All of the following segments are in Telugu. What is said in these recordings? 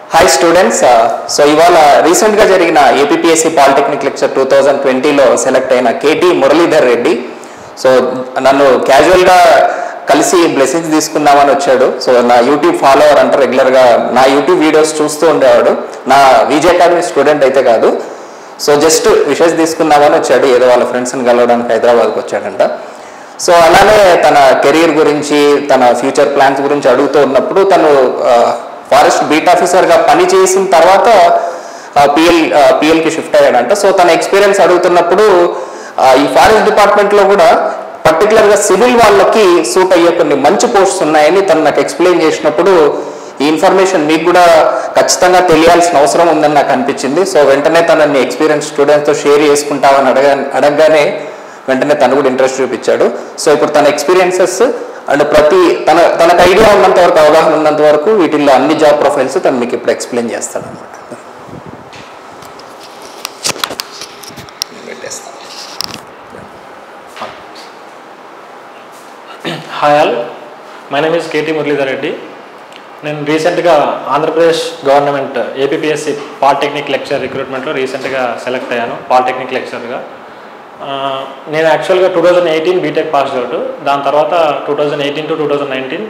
హాయ్ స్టూడెంట్స్ సో ఇవాళ రీసెంట్గా జరిగిన APSC polytechnic lecture two thousand ట్వంటీలో సెలెక్ట్ అయిన కేటీ మురళీధర్ రెడ్డి సో నన్ను క్యాజువల్గా కలిసి బ్లెస్సింగ్స్ తీసుకుందామని వచ్చాడు సో నా యూట్యూబ్ ఫాలోవర్ అంటే రెగ్యులర్గా నా యూట్యూబ్ వీడియోస్ చూస్తూ ఉండేవాడు నా విజయ అకాడమీ స్టూడెంట్ అయితే కాదు సో జస్ట్ విషెస్ తీసుకుందామని వచ్చాడు ఏదో వాళ్ళ ఫ్రెండ్స్ని కలవడానికి హైదరాబాద్కి వచ్చాడంట సో అలానే తన కెరీర్ గురించి తన ఫ్యూచర్ ప్లాన్స్ గురించి అడుగుతూ ఉన్నప్పుడు తను ఫారెస్ట్ బీట్ ఆఫీసర్గా పని చేసిన తర్వాత పిఎల్ పిఎల్కి షిఫ్ట్ అయ్యాడంట సో తన ఎక్స్పీరియన్స్ అడుగుతున్నప్పుడు ఆ, ఈ ఫారెస్ట్ డిపార్ట్మెంట్లో కూడా పర్టికులర్గా సివిల్ వాళ్ళకి సూట్ అయ్యే కొన్ని మంచి పోస్ట్స్ ఉన్నాయని తను నాకు ఎక్స్ప్లెయిన్ చేసినప్పుడు ఈ ఇన్ఫర్మేషన్ మీకు కూడా ఖచ్చితంగా తెలియాల్సిన అవసరం ఉందని నాకు అనిపించింది సో వెంటనే తనని ఎక్స్పీరియన్స్ స్టూడెంట్స్తో షేర్ చేసుకుంటామని అడగ అడగగానే వెంటనే తను కూడా ఇంట్రెస్ట్ చూపించాడు సో ఇప్పుడు తన ఎక్స్పీరియన్సెస్ అండ్ ప్రతి తన తనకు ఐడియా ఉన్నంత వరకు అవగాహన ఉన్నంత వరకు వీటిల్లో అన్ని జాబ్ ప్రొఫైల్స్ తను మీకు ఇప్పుడు ఎక్స్ప్లెయిన్ చేస్తాడు అనమాట hi all my name is KT Muralidhar Reddy నేను రీసెంట్గా Andhra Pradesh government APSC polytechnic lecture రిక్రూట్మెంట్లో రీసెంట్గా సెలెక్ట్ అయ్యాను పాలిటెక్నిక్ లెక్చర్గా ఆ, నేను యాక్చువల్గా two thousand eighteen BTech pass out దాని తర్వాత two thousand eighteen to two thousand nineteen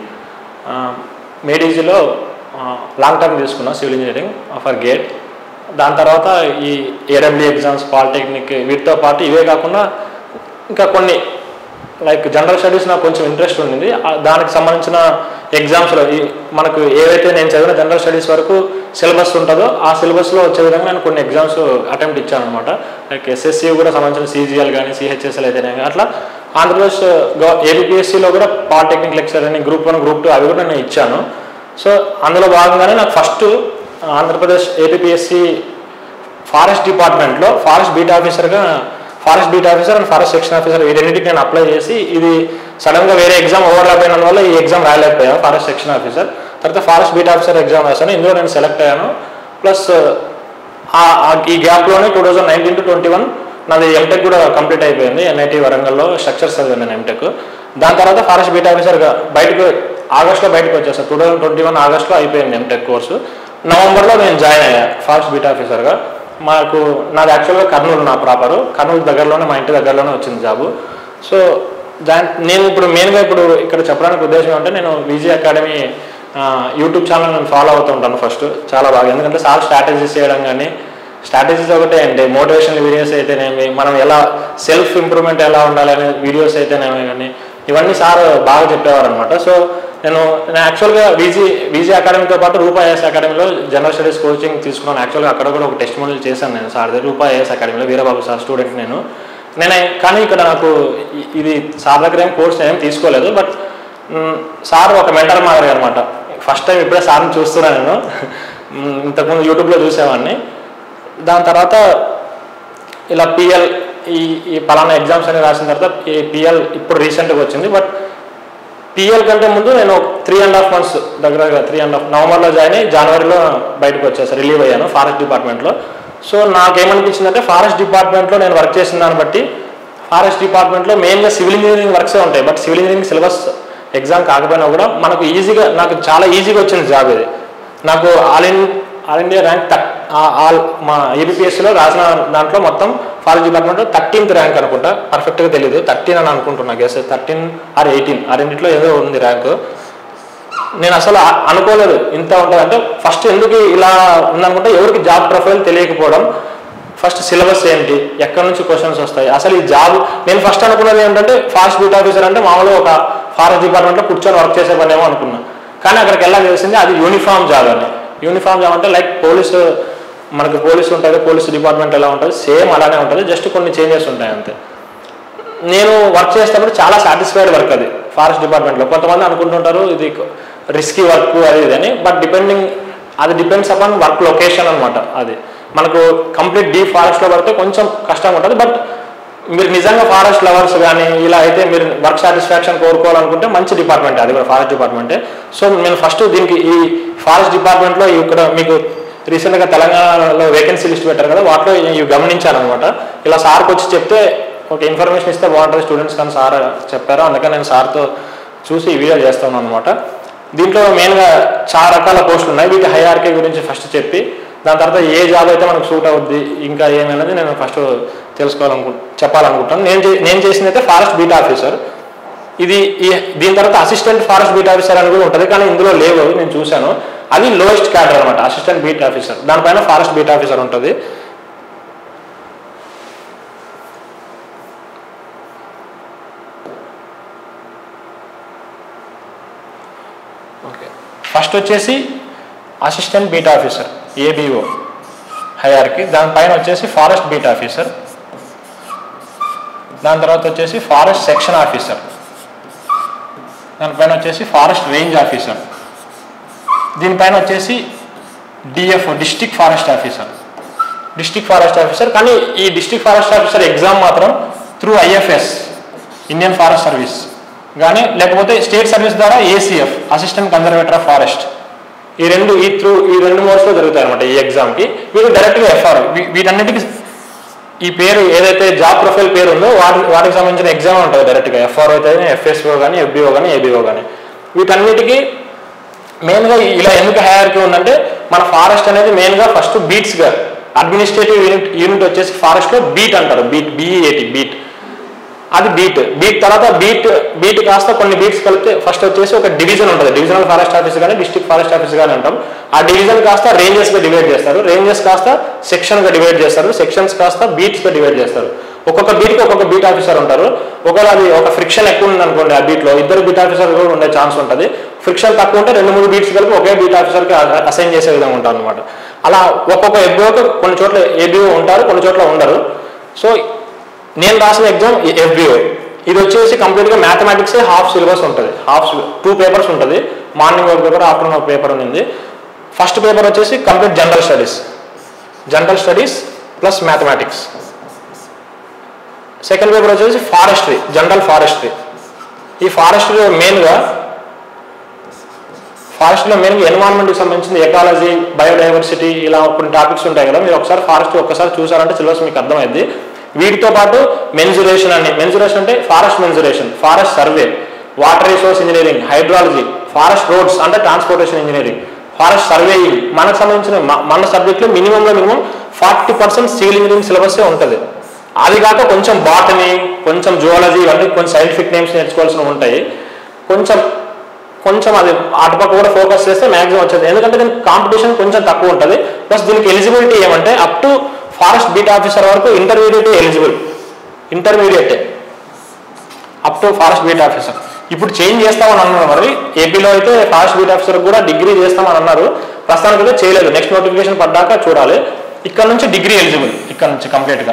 మేడీజీలో లాంగ్ టర్మ్ తీసుకున్నా సివిల్ ఇంజనీరింగ్ ఫర్ గేట్ దాని తర్వాత ఈ ఏడబ్ల్యూ ఎగ్జామ్స్ పాలిటెక్నిక్ వీటితో పాటు ఇవే కాకుండా ఇంకా కొన్ని లైక్ జనరల్ స్టడీస్ నాకు కొంచెం ఇంట్రెస్ట్ ఉండింది ఆ దానికి సంబంధించిన ఎగ్జామ్స్లో ఈ మనకు ఏవైతే నేను చదివిన జనరల్ స్టడీస్ వరకు సిలబస్ ఉంటుందో ఆ సిలబస్లో వచ్చే విధంగా నేను కొన్ని ఎగ్జామ్స్ అటెంప్ట్ ఇచ్చాను అనమాట లైక్ ఎస్ఎస్సి కూడా సంబంధించిన సీజీఎల్ కానీ సిహెచ్ఎస్ఎల్ అయితేనే కానీ అట్లా ఆంధ్రప్రదేశ్ ఏబిపిఎస్సిలో కూడా పాలిటెక్నిక్ లెక్చర్ అని గ్రూప్ వన్ గ్రూప్ టూ అవి కూడా నేను ఇచ్చాను సో అందులో భాగంగానే నాకు ఫస్ట్ ఆంధ్రప్రదేశ్ ఏపీఎస్సి ఫారెస్ట్ డిపార్ట్మెంట్లో ఫారెస్ట్ బీట్ ఆఫీసర్గా forest beat officer and forest section officer ఈ రెండింటికి నేను అప్లై చేసి ఇది సడన్గా వేరే ఎగ్జామ్ ఓవర్లాప్ అయిన వల్ల ఈ ఎగ్జామ్ రాయలేకపోయాను ఫారెస్ట్ సెక్షన్ ఆఫీసర్ తర్వాత ఫారెస్ట్ బీట్ ఆఫీసర్ ఎగ్జామ్ రాశాను ఇందులో నేను సెలెక్ట్ అయ్యాను ప్లస్ ఈ గ్యాప్లోనే two thousand nineteen to twenty one నాది ఎంటెక్ కూడా కంప్లీట్ అయిపోయింది ఎన్ఐటి వరంగల్లో స్ట్రక్చర్స్ చదివాను నేను ఎంటెక్ దాని తర్వాత ఫారెస్ట్ బీట్ ఆఫీసర్గా బయటకు ఆగస్ట్లో బయటకు వచ్చేసాను టూ థౌజండ్ ట్వంటీ వన్ ఆగస్ట్లో అయిపోయింది ఎంటెక్ కోర్సు నవంబర్లో నేను జాయిన్ అయ్యా ఫారెస్ట్ బీట్ ఆఫీసర్గా మాకు నాది యాక్చువల్గా కర్నూలు నా ప్రాపరు కర్నూలు దగ్గరలోనే మా ఇంటి దగ్గరలోనే వచ్చింది జాబు సో దాని నేను ఇప్పుడు మెయిన్గా ఇప్పుడు ఇక్కడ చెప్పడానికి ఉద్దేశం అంటే నేను విజయ్ అకాడమీ ఆ, యూట్యూబ్ ఛానల్ నేను ఫాలో అవుతూ ఉంటాను ఫస్ట్ చాలా బాగా ఎందుకంటే సార్ స్ట్రాటజీస్ చేయడం కానీ స్ట్రాటజీస్ ఒకటే అంటే మోటివేషనల్ వీడియోస్ అయితేనేమి మనం ఎలా సెల్ఫ్ ఇంప్రూవ్మెంట్ ఎలా ఉండాలి అనే వీడియోస్ అయితేనేమి కానీ ఇవన్నీ సార్ బాగా చెప్పేవారు అనమాట సో నేను నేను యాక్చువల్గా వీజీ వీజీ అకాడమీతో పాటు రూపా ఐఎస్ అకాడమీలో జనరల్ స్టడీస్ కోచింగ్ తీసుకున్నాను యాక్చువల్గా అక్కడ కూడా ఒక టెస్ట్ మోడల్ చేశాను నేను సార్ దగ్గర రూపా ఐఎస్ అకాడమీలో వీరబాబు సార్ స్టూడెంట్ నేను నేను కానీ ఇక్కడ నాకు ఇ- ఇది సార్ దగ్గర ఏం కోర్స్ ఏం తీసుకోలేదు బట్ మ్, సార్ ఒక మెంటర్ మాదిరి అనమాట ఫస్ట్ టైం ఇప్పుడే సార్ని చూస్తున్నాను నేను మ్, ఇంతకుముందు యూట్యూబ్లో చూసేవాడిని దాని తర్వాత ఇలా పిఎల్ ఈ ఈ పలానా ఎగ్జామ్స్ అని రాసిన తర్వాత ఈ పిఎల్ ఇప్పుడు రీసెంట్గా వచ్చింది బట్ పిఎల్ కంటే ముందు నేను త్రీ అండ్ హాఫ్ మంత్స్ దగ్గర త్రీ అండ్ హాఫ్ నవంబర్లో జాయిన్ అయ్యి జనవరిలో బయటకు వచ్చేసాను రిలీవ్ అయ్యాను ఫారెస్ట్ డిపార్ట్మెంట్లో సో నాకేమనిపించిందంటే ఫారెస్ట్ డిపార్ట్మెంట్లో నేను వర్క్ చేసిన దాన్ని బట్టి ఫారెస్ట్ డిపార్ట్మెంట్లో మెయిన్గా సివిల్ ఇంజనీరింగ్ వర్క్సే ఉంటాయి but civil engineering syllabus exam కాకపోయినా కూడా మనకు ఈజీగా నాకు చాలా ఈజీగా వచ్చింది జాబ్ ఇది నాకు all in all India rank థర్ ఆల్ మా ఏబిపిఎస్సిలో రాసిన దాంట్లో మొత్తం ఫారెస్ట్ డిపార్ట్మెంట్లో థర్టీన్త్ ర్యాంక్ అనుకుంటా పర్ఫెక్ట్గా తెలియదు థర్టీన్ అని అనుకుంటున్నా గెస్ థర్టీన్ ఆర్ ఎయిటీన్ ఆ రెండిట్లో ఏదో ఉంది ర్యాంకు నేను అసలు ఆ- అనుకోలేదు ఇంత ఉంటుంది అంటే ఫస్ట్ ఎందుకు ఇలా ఉందనుకుంటే ఎవరికి జాబ్ ప్రొఫైల్ తెలియకపోవడం ఫస్ట్ సిలబస్ ఏంటి ఎక్కడి నుంచి క్వశ్చన్స్ వస్తాయి అసలు ఈ జాబ్ నేను ఫస్ట్ అనుకున్నది ఏంటంటే ఫారెస్ట్ బీట్ ఆఫీసర్ అంటే మామూలుగా ఒక ఫారెస్ట్ డిపార్ట్మెంట్లో కూర్చొని వర్క్ చేసే పనేమో అనుకున్నా కానీ అక్కడికి ఎలా తెలిసింది అది యూనిఫామ్ జాబ్ అని యూనిఫామ్ జాబ్ అంటే లైక్ పోలీసు మనకు పోలీసు ఉంటుంది పోలీసు డిపార్ట్మెంట్ ఎలా ఉంటుంది సేమ్ అలానే ఉంటుంది జస్ట్ కొన్ని చేంజెస్ ఉంటాయి అంతే నేను వర్క్ చేసేటప్పుడు చాలా సాటిస్ఫైడ్ వర్క్ అది ఫారెస్ట్ డిపార్ట్మెంట్లో కొంతమంది అనుకుంటుంటారు ఇది రిస్కీ వర్క్ అది ఇది అని బట్ డిపెండింగ్ అది డిపెండ్స్ అపాన్ వర్క్ లొకేషన్ అనమాట అది మనకు కంప్లీట్ డీప్ ఫారెస్ట్లో పడితే కొంచెం కష్టంగా ఉంటుంది బట్ మీరు నిజంగా ఫారెస్ట్ లవర్స్ కానీ ఇలా అయితే మీరు వర్క్ సాటిస్ఫాక్షన్ కోరుకోవాలనుకుంటే మంచి డిపార్ట్మెంట్ అది కూడా ఫారెస్ట్ డిపార్ట్మెంటే సో నేను ఫస్ట్ దీనికి ఈ ఫారెస్ట్ డిపార్ట్మెంట్లో ఇక్కడ మీకు రీసెంట్గా తెలంగాణలో వేకెన్సీ లిస్ట్ పెట్టారు కదా వాటిలో ఇవి గమనించాను అనమాట ఇలా సార్కి వచ్చి చెప్తే ఒక ఇన్ఫర్మేషన్ ఇస్తే బాగుంటుంది స్టూడెంట్స్ కానీ సార్ చెప్పారు అందుకని నేను సార్తో చూసి ఈ వీడియో చేస్తాను అనమాట దీంట్లో మెయిన్గా చాలా రకాల పోస్టులు ఉన్నాయి వీటి హైఆర్కే గురించి ఫస్ట్ చెప్పి దాని తర్వాత ఏ జాబ్ అయితే మనకు సూట్ అవుద్ది ఇంకా ఏమన్నది నేను ఫస్ట్ తెలుసుకోవాలనుకు చెప్పాలనుకుంటాను నేను చే- నేను చేసింది అయితే ఫారెస్ట్ బీట్ ఆఫీసర్ ఇది ఈ- దీని తర్వాత అసిస్టెంట్ ఫారెస్ట్ బీట్ ఆఫీసర్ అని కూడా ఉంటుంది కానీ ఇందులో లేవు అవి నేను చూశాను అది లోయెస్ట్ క్యాడర్ అనమాట అసిస్టెంట్ బీట్ ఆఫీసర్ దానిపైన ఫారెస్ట్ బీట్ ఆఫీసర్ ఉంటుంది ఓకే ఫస్ట్ వచ్చేసి అసిస్టెంట్ బీట్ ఆఫీసర్ ఏబిఓ హైఆర్కి దానిపైన వచ్చేసి ఫారెస్ట్ బీట్ ఆఫీసర్ దాని తర్వాత వచ్చేసి ఫారెస్ట్ సెక్షన్ ఆఫీసర్ దానిపైన వచ్చేసి ఫారెస్ట్ రేంజ్ ఆఫీసర్ దీనిపైన వచ్చేసి DF district forest officer district forest officer కానీ ఈ డిస్టిక్ ఫారెస్ట్ ఆఫీసర్ ఎగ్జామ్ మాత్రం through IFS Indian forest service కానీ లేకపోతే స్టేట్ సర్వీస్ ద్వారా ACF assistant conservator of forest ఈ రెండు ఈ త్రూ ఈ రెండు మోడ్స్లో జరుగుతాయి అనమాట ఈ ఎగ్జామ్కి వీళ్ళు డైరెక్ట్గా ఎఫ్ఆర్ వీటన్నిటికీ ఈ పేరు ఏదైతే జాబ్ ప్రొఫైల్ పేరు ఉందో వాటి వాటికి సంబంధించిన ఎగ్జామ్ ఉంటుంది డైరెక్ట్గా ఎఫ్ఆర్ అయితే ఎఫ్ఎస్ఓ కానీ ఎఫ్బిఓ కానీ ఏబిఓ కానీ వీటన్నిటికీ మెయిన్గా ఇలా ఎందుకు హైఆర్కి ఉందంటే మన ఫారెస్ట్ అనేది మెయిన్గా ఫస్ట్ బీట్స్గా అడ్మినిస్ట్రేటివ్ యూనిట్ యూనిట్ వచ్చేసి ఫారెస్ట్లో బీట్ అంటారు బీట్ బిఈఏటి బీట్ అది బీట్ బీట్ తర్వాత బీట్ బీట్ కాస్త కొన్ని బీట్స్ కలిపితే ఫస్ట్ వచ్చేసి ఒక డివిజన్ ఉంటుంది డివిజనల్ ఫారెస్ట్ ఆఫీస్ కానీ డిస్ట్రిక్ట్ ఫారెస్ట్ ఆఫీస్ కానీ అంటాం ఆ డివిజన్ కాస్త రేంజెస్గా డివైడ్ చేస్తారు రేంజెస్ కాస్త సెక్షన్గా డివైడ్ చేస్తారు సెక్షన్స్ కాస్త బీట్స్గా డివైడ్ చేస్తారు ఒక్కొక్క బీట్కి ఒక్కొక్క బీట్ ఆఫీసర్ ఉంటారు ఒకవేళ అది ఒక ఫ్రిక్షన్ ఎక్కువ ఉంది అనుకోండి ఆ బీట్లో ఇద్దరు బీట్ ఆఫీసర్ కూడా ఉండే ఛాన్స్ ఉంటుంది ఫ్రిక్షన్ తక్కువ ఉంటే రెండు మూడు బీట్స్ కలిపి ఒకే బీట్ ఆఫీసర్కి అసైన్ చేసే విధంగా ఉంటారు అనమాట అలా ఒక్కొక్క ఎఫ్బిఓకి కొన్ని చోట్ల ఏబిఓ ఉంటారు కొన్ని చోట్ల ఉండరు సో నేను రాసిన ఎగ్జామ్ ఎఫ్బిఓ ఇది వచ్చేసి కంప్లీట్గా మ్యాథమెటిక్స్ హాఫ్ సిలబస్ ఉంటుంది హాఫ్ టూ పేపర్స్ ఉంటుంది మార్నింగ్ ఒక పేపర్ ఆఫ్టర్నూన్ ఒక పేపర్ ఉంది ఫస్ట్ పేపర్ వచ్చేసి complete general studies general studies plus mathematics second paper వచ్చేసి ఫారెస్ట్రీ జనరల్ ఫారెస్ట్రీ ఈ ఫారెస్ట్రీలో మెయిన్గా ఫారెస్ట్లో మెయిన్గా ఎన్వైరన్మెంట్కి సంబంధించిన ఎకాలజీ బయోడైవర్సిటీ ఇలా కొన్ని టాపిక్స్ ఉంటాయి కదా మీరు ఒకసారి ఫారెస్ట్ ఒక్కసారి చూసారంటే సిలబస్ మీకు అర్థమైంది వీటితో పాటు మెన్జురేషన్ అని మెన్జురేషన్ అంటే forest mensuration forest survey water resource engineering hydrology forest roads అంటే ట్రాన్స్పోర్టేషన్ ఇంజనీరింగ్ ఫారెస్ట్ సర్వేయింగ్ మనకు సంబంధించిన మ- మన సబ్జెక్ట్లో మినిమంలో minimum forty percent civil engineering సిలబసే ఉంటుంది అది కాక కొంచెం బాటనీ కొంచెం జువాలజీ ఇవన్నీ కొంచెం సైంటిఫిక్ నేమ్స్ నేర్చుకోవాల్సినవి ఉంటాయి కొంచెం కొంచెం అది అటుపక్క కూడా ఫోకస్ చేస్తే మ్యాక్సిమం వచ్చేది ఎందుకంటే దీనికి కాంపిటీషన్ కొంచెం తక్కువ ఉంటుంది ప్లస్ దీనికి ఎలిజిబిలిటీ ఏమంటే up to forest beat officer వరకు intermediate eligible intermediate up to forest beat officer ఇప్పుడు చేంజ్ చేస్తామని అన్నారు మరి ఏపీలో అయితే ఫారెస్ట్ బీట్ ఆఫీసర్ కూడా డిగ్రీ చేస్తామని అన్నారు ప్రస్తుతానికి అయితే చేయలేదు నెక్స్ట్ నోటిఫికేషన్ పడ్డాక చూడాలి ఇక్కడ నుంచి డిగ్రీ ఎలిజిబుల్ ఇక్కడ నుంచి కంప్లీట్గా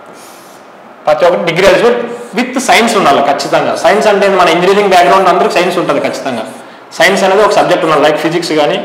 ప్రతి ఒక్కటి డిగ్రీ ఎలిజిబుల్ విత్ సైన్స్ ఉండాలి ఖచ్చితంగా సైన్స్ అంటే మన ఇంజనీరింగ్ బ్యాక్గ్రౌండ్ అందరికి సైన్స్ ఉంటుంది ఖచ్చితంగా సైన్స్ అనేది ఒక సబ్జెక్ట్ ఉండాలి లైక్ ఫిజిక్స్ కానీ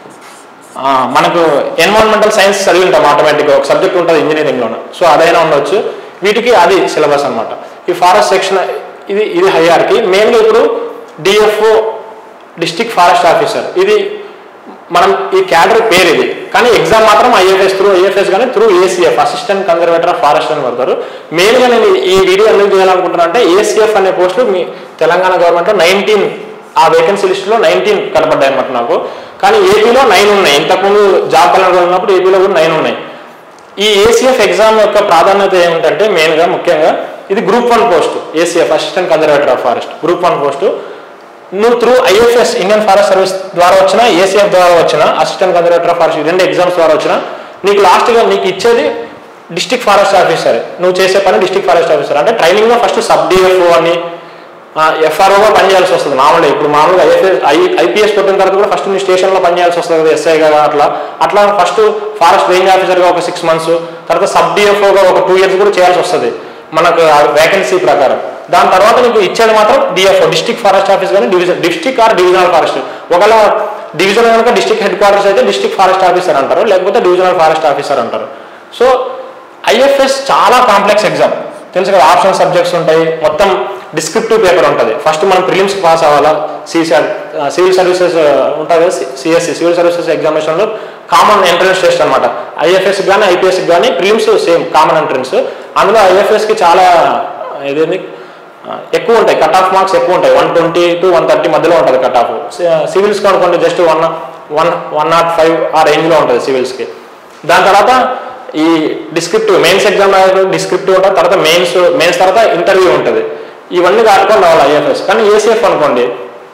ఆ, మనకు ఎన్వైరన్మెంటల్ సైన్స్ చదివి ఉంటాం ఆటోమేటిక్గా ఒక సబ్జెక్ట్ ఉంటుంది ఇంజనీరింగ్లోనే సో అదైనా ఉండొచ్చు వీటికి అది సిలబస్ అన్నమాట ఈ ఫారెస్ట్ సెక్షన్ ఇది ఇది హైఆర్కి మెయిన్గా ఇప్పుడు డిఎఫ్ఓ డిస్టిక్ ఫారెస్ట్ ఆఫీసర్ ఇది మనం ఈ క్యాడర్ పేరు ఇది కానీ ఎగ్జామ్ మాత్రం ఐఎఫ్ఎస్ త్రూ ఐఎఫ్ఎస్ కానీ through ACF assistant conservator of forest అని పడతారు మెయిన్గా నేను ఈ వీడియో ఎందుకు చేయాలనుకుంటున్నా అంటే ఏసీఎఫ్ అనే పోస్టులు మీ తెలంగాణ గవర్నమెంట్లో నైన్టీన్ ఆ వేకెన్సీ లిస్టులో నైన్టీన్ కనపడ్డాయి అనమాట నాకు కానీ ఏపీలో నైన్ ఉన్నాయి ఇంతకుముందు జాబ్ కలర్ ఉన్నప్పుడు ఏపీలో కూడా నైన్ ఉన్నాయి ఈ ఏసీఎఫ్ ఎగ్జామ్ యొక్క ప్రాధాన్యత ఏమిటంటే మెయిన్గా ముఖ్యంగా ఇది group one post ACF assistant conservator of forest group one post నువ్వు through IFS Indian forest service ద్వారా వచ్చిన ఏసీఎఫ్ ద్వారా వచ్చిన అసిస్టెంట్ కన్జర్వేటర్ ఆఫ్ ఫారెస్ట్ ఈ రెండు ఎగ్జామ్స్ ద్వారా వచ్చిన నీకు లాస్ట్గా నీకు ఇచ్చేది డిస్టిక్ ఫారెస్ట్ ఆఫీసర్ నువ్వు చేసే పని డిస్టిక్ ఫారెస్ట్ ఆఫీసర్ అంటే ట్రైనింగ్లో ఫస్ట్ సబ్ డిఎఫ్ఓ అని ఎఫ్ఆర్ఓగా పనిచేయాల్సి వస్తుంది మామూలుగా ఇప్పుడు మామూలుగా ఐఎఫ్ఎస్ ఐ ఐపీఎస్ కొట్టిన తర్వాత కూడా ఫస్ట్ నీ స్టేషన్లో పనిచేయాల్సి వస్తుంది కదా ఎస్ఐగా అట్లా అట్లా ఫస్ట్ ఫారెస్ట్ రేంజ్ ఆఫీసర్గా ఒక సిక్స్ మంత్స్ తర్వాత సబ్ డిఎఫ్ఓగా ఒక టూ ఇయర్స్ కూడా చేయాల్సి వస్తుంది మనకు వేకెన్సీ ప్రకారం దాని తర్వాత నీకు ఇచ్చేది మాత్రం డిఎఫ్ఓ డిస్టిక్ ఫారెస్ట్ ఆఫీస్ కానీ division district or divisional forest ఒకవేళ డివిజన్ కనుక డిస్టిక్ హెడ్ క్వార్టర్స్ అయితే డిస్టిక్ ఫారెస్ట్ ఆఫీసర్ అంటారు లేకపోతే డివిజనల్ ఫారెస్ట్ ఆఫీసర్ అంటారు సో ఐఎఫ్ఎస్ చాలా కాంప్లెక్స్ ఎగ్జామ్ తెలుసు కదా ఆప్షన్ సబ్జెక్ట్స్ ఉంటాయి మొత్తం డిస్క్రిప్టివ్ పేపర్ ఉంటుంది ఫస్ట్ మనం ప్రిలిమ్స్ పాస్ అవ్వాలా సిసార్ సివిల్ సర్వీసెస్ ఉంటుంది కదా సిఎస్సి సివిల్ సర్వీసెస్ ఎగ్జామినేషన్లో కామన్ ఎంట్రన్స్ టెస్ట్ అనమాట ఐఎఫ్ఎస్ కానీ ఐపీఎస్ కానీ ప్రిలిమ్స్ సేమ్ కామన్ ఎంట్రన్స్ అందులో ఐఎఫ్ఎస్కి చాలా ఇదేంటి ఆ, ఎక్కువ ఉంటాయి కట్ ఆఫ్ మార్క్స్ ఎక్కువ ఉంటాయి one twenty to one thirty మధ్యలో ఉంటుంది కట్ ఆఫ్ సివిల్స్ అనుకోండి just one one one not five ఆ రేంజ్లో ఉంటుంది సివిల్స్కి దాని తర్వాత ఈ డిస్క్రిప్టివ్ మెయిన్స్ ఎగ్జామ్ డిస్క్రిప్టివ్ ఉంటుంది తర్వాత మెయిన్స్ మెయిన్స్ తర్వాత ఇంటర్వ్యూ ఉంటుంది ఇవన్నీ దాటుకొని రావాలి ఐఎఫ్ఎస్ కానీ ఏసీఎఫ్ అనుకోండి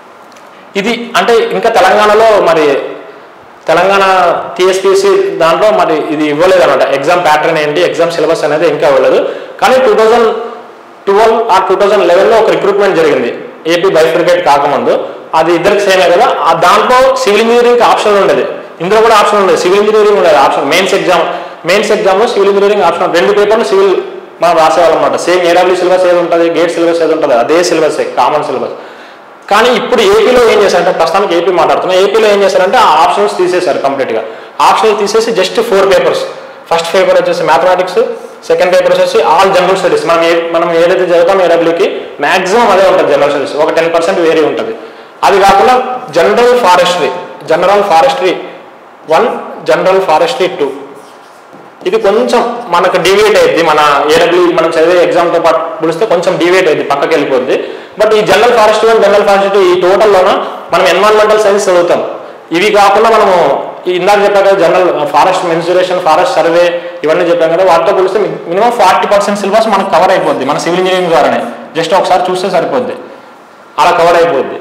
ఇది అంటే ఇంకా తెలంగాణలో మరి తెలంగాణ టీఎస్పీసీ దాంట్లో మరి ఇది ఇవ్వలేదు అనమాట ఎగ్జామ్ ప్యాటర్న్ ఏంటి ఎగ్జామ్ సిలబస్ అనేది ఇంకా ఇవ్వలేదు కానీ టూ థౌజండ్ ట్వెల్వ్ ఆ టూ థౌజండ్ లెవెన్లో ఒక రిక్రూట్మెంట్ జరిగింది ఏపీ బైఫ్రికేట్ కాకముందు అది ఇద్దరికి సేమే కదా ఆ దాంట్లో సివిల్ ఇంజనీరింగ్ ఆప్షన్ ఉండేది ఇందులో కూడా ఆప్షన్ ఉండేది సివిల్ ఇంజనీరింగ్ ఉండేది ఆప్షన్ మెయిన్స్ ఎగ్జామ్ మెయిన్స్ ఎగ్జామ్లో సివిల్ ఇంజనీరింగ్ ఆప్షన్ రెండు పేపర్లు సివిల్ మనం రాసేవాళ్ళం అనమాట సేమ్ ఏడబ్ల్యూ సిలబస్ ఏది ఉంటుంది గేట్ సిలబస్ ఏది ఉంటుంది అదే సిలబస్ కామన్ సిలబస్ కానీ ఇప్పుడు ఏపీలో ఏం చేశారంటే ప్రస్తుతానికి ఏపీ మాట్లాడుతున్నా ఏపీలో ఏం చేశారంటే ఆ ఆప్షన్స్ తీసేశారు కంప్లీట్గా ఆప్షన్స్ తీసేసి just four papers first paper వచ్చేసి మ్యాథమెటిక్స్ సెకండ్ పేపర్ వచ్చేసి ఆల్ జనరల్ స్టడీస్ మనం ఏ మనం ఏదైతే చదువుతాం ఏడబ్ల్యూకి మాక్సిమం అదే ఉంటుంది జనరల్ స్టడీస్ ఒక టెన్ పర్సెంట్ వేరే ఉంటుంది అది కాకుండా general forestry general forestry one general forestry two ఇది కొంచెం మనకు డివియేట్ అయ్యింది మన ఏడబ్ల్యూ మనం చదివే ఎగ్జామ్తో పాటు పులిస్తే కొంచెం డివియేట్ అయ్యింది పక్కకి వెళ్ళిపోద్ది బట్ ఈ general forest one general forest ఈ టోటల్లోన మనం ఎన్వైరన్మెంటల్ సైన్స్ చదువుతాం ఇవి కాకుండా మనము ఈ ఇందాక చెప్పాం కదా general forest mensuration forest survey ఇవన్నీ చెప్పాం కదా వాటితో పోలిస్తే మినిమం ఫార్టీ పర్సెంట్ సిలబస్ మనకు కవర్ అయిపోద్ది మన సివిల్ ఇంజనీరింగ్ ద్వారానే జస్ట్ ఒకసారి చూస్తే సరిపోద్ది అలా కవర్ అయిపోద్ది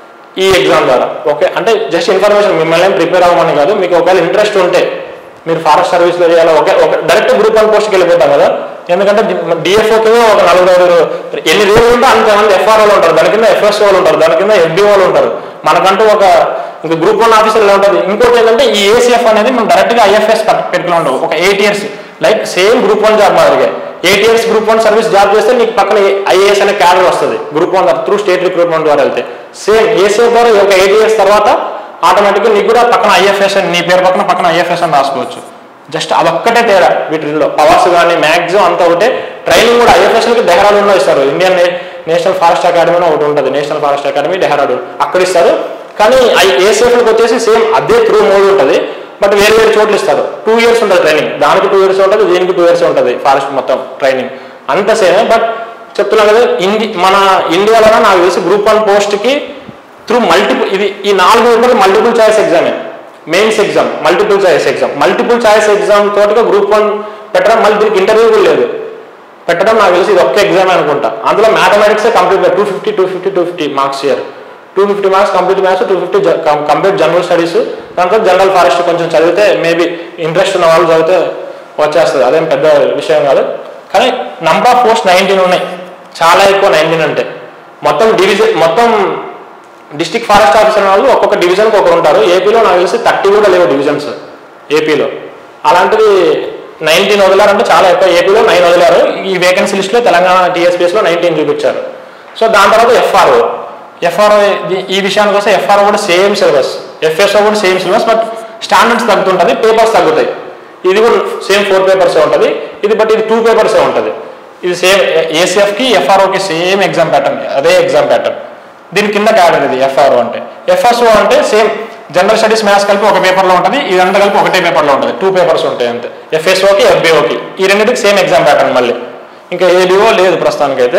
ఈ ఎగ్జామ్ ద్వారా ఓకే అంటే జస్ట్ ఇన్ఫర్మేషన్ మిమ్మల్ని ప్రిపేర్ అవ్వమని కాదు మీకు ఒకవేళ ఇంట్రెస్ట్ ఉంటే మీరు ఫారెస్ట్ సర్వీస్లో చేయాలి ఒకే ఒక డైరెక్ట్ గ్రూప్ వన్ పోస్ట్కి వెళ్ళిపోతాం కదా ఎందుకంటే డిఎఫ్ఓకి ఒక నలుగురు ఐదుగురు ఎన్ని రోజులు ఉంటే అంతమంది ఎఫ్ఆర్ఓలు ఉంటారు దాని కింద ఎఫ్ఎస్ఓలు ఉంటారు దాని కింద ఎఫ్డిఓలు ఉంటారు మనకంటూ ఒక ఇంకా గ్రూప్ వన్ ఆఫీసర్లు ఉంటుంది ఇంకోటి ఏంటంటే ఈ ఏసీఎఫ్ అనేది మనం డైరెక్ట్గా ఐఎఫ్ఎస్ పెట్టుకుని ఉండవు ఒక eight years like same group one job మాదిరిగా eight years group one service job చేస్తే నీకు పక్కన ఐఏఎస్ అనే క్యాడర్ వస్తుంది group one through state recruitment ద్వారా వెళ్తే సేమ్ ఏసీఎఫ్ ద్వారా ఒక ఎయిట్ ఇయర్స్ తర్వాత ఆటోమేటిక్గా నీకు కూడా పక్కన ఐఎఫ్ఎస్ అని నీ పేరు పక్కన పక్కన ఐఎఫ్ఎస్ అని రాసుకోవచ్చు జస్ట్ అదొక్కటే తేడా వీటిల్లో పవర్స్ కానీ మ్యాక్సిమం అంతా ఒకటే ట్రైనింగ్ కూడా ఐఎఫ్ఎస్లకి డెహ్రాడూన్లో ఇస్తారు ఇండియన్ నే- నేషనల్ ఫారెస్ట్ అకాడమీ అని ఒకటి ఉంటుంది నేషనల్ ఫారెస్ట్ అకాడమీ డెహ్రాడూన్ అక్కడ ఇస్తారు కానీ ఐ ఏసీఎఫ్లకు వచ్చేసి సేమ్ అదే త్రూ మోడ్ ఉంటుంది బట్ వేరే వేరే చోట్ల ఇస్తారు టూ ఇయర్స్ ఉంటుంది ట్రైనింగ్ దానికి టూ ఇయర్స్ ఉంటుంది దీనికి టూ ఇయర్స్ ఉంటుంది ఫారెస్ట్ మొత్తం ట్రైనింగ్ అంత సేమే బట్ చెప్తున్నా కదా ఇండి మన ఇండియాలో నాకు తెలిసి గ్రూప్ వన్ పోస్ట్కి త్రూ మల్టిపుల్ ఇది ఈ నాలుగు పేపర్లు మల్టిపుల్ చాయిస్ ఎగ్జామే mains exam multiple choice exam multiple choice exam తోటిగా గ్రూప్ వన్ పెట్టడం మళ్ళీ దీనికి ఇంటర్వ్యూ కూడా లేదు పెట్టడం నాకు తెలిసి ఇది ఒక్క ఎగ్జామ్ అనుకుంటా అందులో mathematics complete two fifty two fifty two fifty marks year two fifty marks complete maths two fifty complete general studies దాంతో జనరల్ ఫారెస్ట్ కొంచెం చదివితే మేబీ ఇంట్రెస్ట్ ఉన్న వాళ్ళు చదివితే వచ్చేస్తుంది అదేం పెద్ద విషయం కాదు కానీ నంబర్ ఆఫ్ పోస్ట్ నైన్టీన్ ఉన్నాయి చాలా ఎక్కువ నైన్టీన్ అంటే మొత్తం డివిజన్ మొత్తం డిస్టిక్ ఫారెస్ట్ ఆఫీసర్ వాళ్ళు ఒక్కొక్క డివిజన్కి ఒకరు ఉంటారు ఏపీలో నాకు తెలిసి థర్టీ కూడా లేవు డివిజన్స్ ఏపీలో అలాంటిది నైన్టీన్ వదిలారంటే చాలా ఎక్కువ ఏపీలో నైన్ వదిలారు ఈ వేకెన్సీ లిస్ట్లో తెలంగాణ టీఎస్పీఎస్లో నైన్టీన్ చూపించారు సో దాని తర్వాత ఎఫ్ఆర్ఓ ఎఫ్ఆర్ఓ ఈ విషయానికి వస్తే ఎఫ్ఆర్ఓ కూడా సేమ్ సిలబస్ ఎఫ్ఎస్ఓ కూడా సేమ్ సిలబస్ బట్ స్టాండర్డ్స్ తగ్గుతుంటుంది పేపర్స్ తగ్గుతాయి ఇది కూడా సేమ్ ఫోర్ పేపర్సే ఉంటుంది ఇది బట్ ఇది టూ పేపర్సే ఉంటుంది ఇది సేమ్ ఏసీఎఫ్కి ఎఫ్ఆర్ఓకి సేమ్ ఎగ్జామ్ ప్యాటర్న్ అదే ఎగ్జామ్ ప్యాటర్న్ దీని కింద క్యాడర్ ఇది ఎఫ్ఆర్ఓ అంటే ఎఫ్ఎస్ఓ అంటే సేమ్ జనరల్ స్టడీస్ మ్యాథ్స్ కలిపి ఒక పేపర్లో ఉంటుంది ఇదంతా కలిపి ఒకటే పేపర్లో ఉంటుంది టూ పేపర్స్ ఉంటాయి అంతే ఎఫ్ఎస్ఓకి ఎఫ్బిఓకి ఈ రెండింటికి సేమ్ ఎగ్జామ్ ప్యాటర్న్ మళ్ళీ ఇంకా ఏడిఓ లేదు ప్రస్తుతానికైతే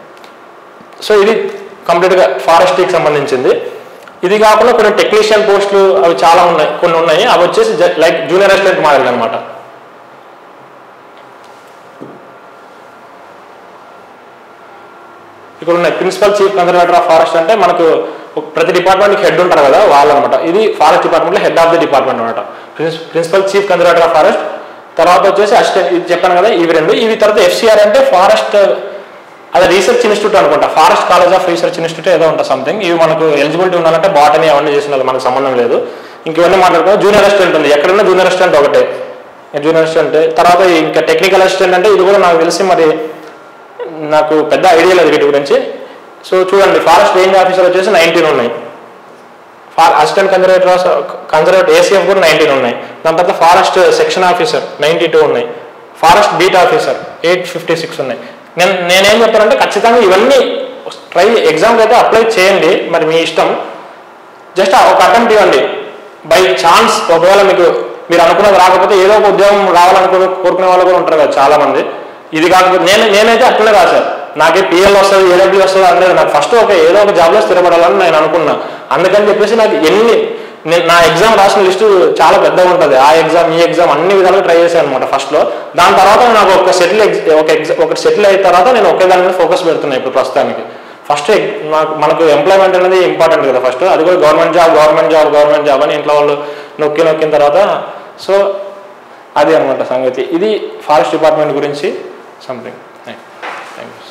సో ఇది కంప్లీట్గా ఫారెస్ట్కి సంబంధించింది ఇది కాకుండా కొన్ని టెక్నీషియన్ పోస్టులు అవి చాలా ఉన్నాయి కొన్ని ఉన్నాయి అవి వచ్చేసి లైక్ జూనియర్ అసిస్టెంట్ మాదిరి అనమాట ఇక్కడ ఉన్నాయి principal chief conservator of forest అంటే మనకు ఒక- ప్రతి డిపార్ట్మెంట్కి హెడ్ ఉంటారు కదా వాళ్ళు అనమాట ఇది ఫారెస్ట్ డిపార్ట్మెంట్లో హెడ్ ఆఫ్ ది డిపార్ట్మెంట్ అనమాట principal chief conservator of forest తర్వాత వచ్చేసి అసిస్టెంట్ ఇది చెప్పాను కదా ఇవి రెండు ఇవి తర్వాత ఎఫ్సిఆర్ అంటే ఫారెస్ట్ అది రీసెర్చ్ ఇన్స్టిట్యూట్ అనుకుంటా forest college of research institute ఏదో ఉంటుంది సంథింగ్ ఇవి మనకు ఎలిజిబిలిటీ ఉండాలంటే బాటనీ అవన్నీ చేసిన వాళ్ళు మనకు సంబంధం లేదు ఇంక ఇవన్నీ మాట్లాడుకో జూనియర్ అసిస్టెంట్ ఉంది ఎక్కడన్నా జూనియర్ అసిస్టెంట్ ఒకటే జూనియర్ అసిస్టెంట్ తర్వాత ఇంకా టెక్నికల్ అసిస్టెంట్ అంటే ఇది కూడా నాకు తెలిసి మరి నాకు పెద్ద ఐడియా లేదు వీటి గురించి సో చూడండి ఫారెస్ట్ రేంజ్ ఆఫీసర్ వచ్చేసి నైన్టీన్ ఉన్నాయి ఫా- అసిస్టెంట్ కన్జర్వేటర్ కన్జర్వేటర్ ఏసీఎఫ్ కూడా నైన్టీన్ ఉన్నాయి దాని తర్వాత forest section officer ninety two ఉన్నాయి forest beat officer eight fifty six ఉన్నాయి నేను నేనేం చెప్తానంటే ఖచ్చితంగా ఇవన్నీ ట్రై ఎగ్జామ్కి అయితే అప్లై చేయండి మరి మీ ఇష్టం జస్ట్ ఒక అటెంప్ట్ ఇవ్వండి బై ఛాన్స్ ఒకవేళ మీకు మీరు అనుకున్నది రాకపోతే ఏదో ఒక ఉద్యోగం రావాలనుకో కోరుకునే వాళ్ళు కూడా ఉంటారు కదా చాలా మంది ఇది కాకపోతే నేను నేనైతే అట్లనే రాశాను నాకే పిఎల్ వస్తుంది ఏడబ్ల్యూ వస్తుంది అనేది నాకు ఫస్ట్ ఒక ఏదో ఒక జాబ్లో స్థిరపడాలని నేను అనుకున్నా అందుకని చెప్పేసి నాకు ఎన్ని నేను నా ఎగ్జామ్ రాసిన లిస్టు చాలా పెద్దగా ఉంటుంది ఆ ఎగ్జామ్ ఈ ఎగ్జామ్ అన్ని విధాలుగా ట్రై చేశాను అనమాట ఫస్ట్లో దాని తర్వాత నాకు ఒక సెటిల్ ఒక ఎగ్జామ్ ఒకటి సెటిల్ అయిన తర్వాత నేను ఒకే దాని మీద ఫోకస్ పెడుతున్నాను ఇప్పుడు ప్రస్తుతానికి ఫస్ట్ నాకు మనకు ఎంప్లాయ్మెంట్ అనేది ఇంపార్టెంట్ కదా ఫస్ట్ అది కూడా government job government job government job అని ఇంట్లో వాళ్ళు నొక్కి నొక్కిన తర్వాత సో అది అనమాట సంగతి ఇది ఫారెస్ట్ డిపార్ట్మెంట్ గురించి something thank you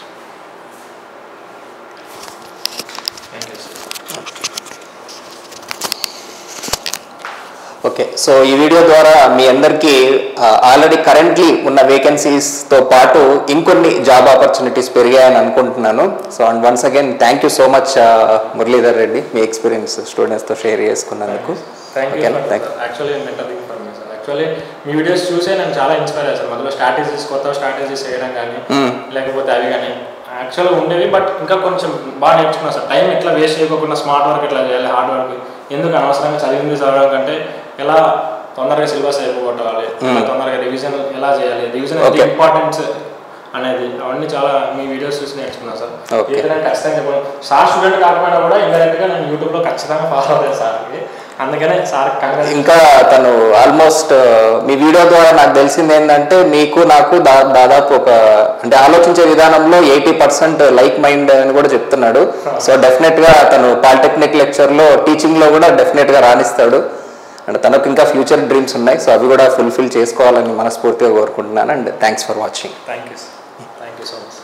okay so ఈ వీడియో ద్వారా మీ అందరికీ ఆల్రెడీ కరెంట్లీ ఉన్న వేకెన్సీస్తో పాటు ఇంకొన్ని జాబ్ ఆపర్చునిటీస్ పెరిగాయని అనుకుంటున్నాను so and once again thank you so much Muralidhar Reddy మీ ఎక్స్పీరియన్స్ స్టూడెంట్స్తో షేర్ చేసుకున్నందుకు థ్యాంక్ యూ ఓకేనా thank actually mental information actually మీ వీడియోస్ చూసే నేను చాలా ఇన్స్పైర్ అయ్యాను మొదలు స్ట్రాటజీస్ కొత్త స్ట్రాటజీస్ చేయడం కానీ లేకపోతే అవి కానీ యాక్చువల్గా ఉండేవి బట్ ఇంకా కొంచెం బాగా నేర్చుకున్నాను సార్ టైం ఎట్లా వేస్ట్ చేయకుండా స్మార్ట్ వర్క్ ఎట్లా చేయాలి హార్డ్ వర్క్ ఎందుకు అనవసరంగా చదివింది చదవడం కంటే ఎలా తొందరగా సిలబస్ అయిపోగొట్టాలి ఎలా తొందరగా రివిజన్ ఎలా చేయాలి రివిజన్ Okay. ఇంపార్టెన్స్ అనేది అవన్నీ చాలా మీ వీడియోస్ చూసి నేర్చుకున్నాను సార్ Okay. ఏదైనా ఖచ్చితంగా చెప్పాను సార్ స్టూడెంట్ కాకపోయినా కూడా ఇండైరెక్ట్గా నేను యూట్యూబ్లో ఖచ్చితంగా ఫాలో అవుతాను సార్కి అందుకనే సార్ కంగ్రెస్ ఇంకా తను ఆల్మోస్ట్ మీ వీడియో ద్వారా నాకు తెలిసింది ఏంటంటే మీకు నాకు దా దాదాపు ఒక అంటే ఆలోచించే విధానంలో ఎయిటీ పర్సెంట్ లైక్ మైండ్ అని కూడా చెప్తున్నాడు సో డెఫినెట్గా తను పాలిటెక్నిక్ లెక్చర్లో టీచింగ్లో కూడా డెఫినెట్గా రాణిస్తాడు అండ్ తనకు ఇంకా ఫ్యూచర్ డ్రీమ్స్ ఉన్నాయి సో అవి కూడా ఫుల్ఫిల్ చేసుకోవాలని మనస్ఫూర్తిగా కోరుకుంటున్నాను and thanks for watching thank you thank you so much